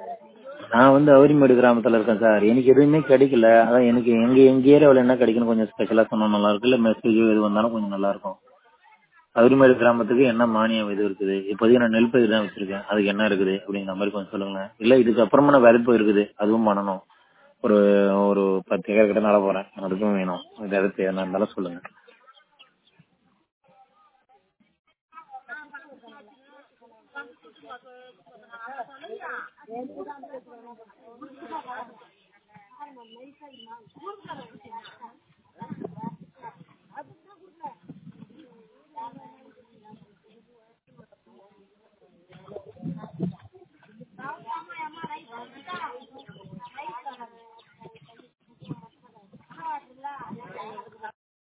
நான் வந்து அவரிமேடு கிராமத்துல இருக்கேன் சார் எனக்கு எதுவுமே கிடைக்கல அதான் எனக்கு எங்க எங்க ஏரியாவில் என்ன கிடைக்குன்னு கொஞ்சம் ஸ்பெஷலா சொன்னா நல்லா இருக்கும் இல்ல மெசேஜ் எது வந்தாலும் கொஞ்சம் நல்லா இருக்கும் அவரிமேடு கிராமத்துக்கு என்ன மானியம் இது இருக்குது இப்போதைக்கு நான் நெல் பயிர் தான் வச்சிருக்கேன் அதுக்கு என்ன இருக்குது அப்படிங்கிற மாதிரி கொஞ்சம் சொல்லுங்களேன் இல்ல இதுக்கு அப்புறமா நான் விதைப்பு இருக்குது அதுவும் பண்ணணும் ஒரு ஒரு பத்து ஏக்கர் கிட்ட நட போறேன் அதுக்கும் வேணும் இது எதாவது என்ன இருந்தாலும் சொல்லுங்க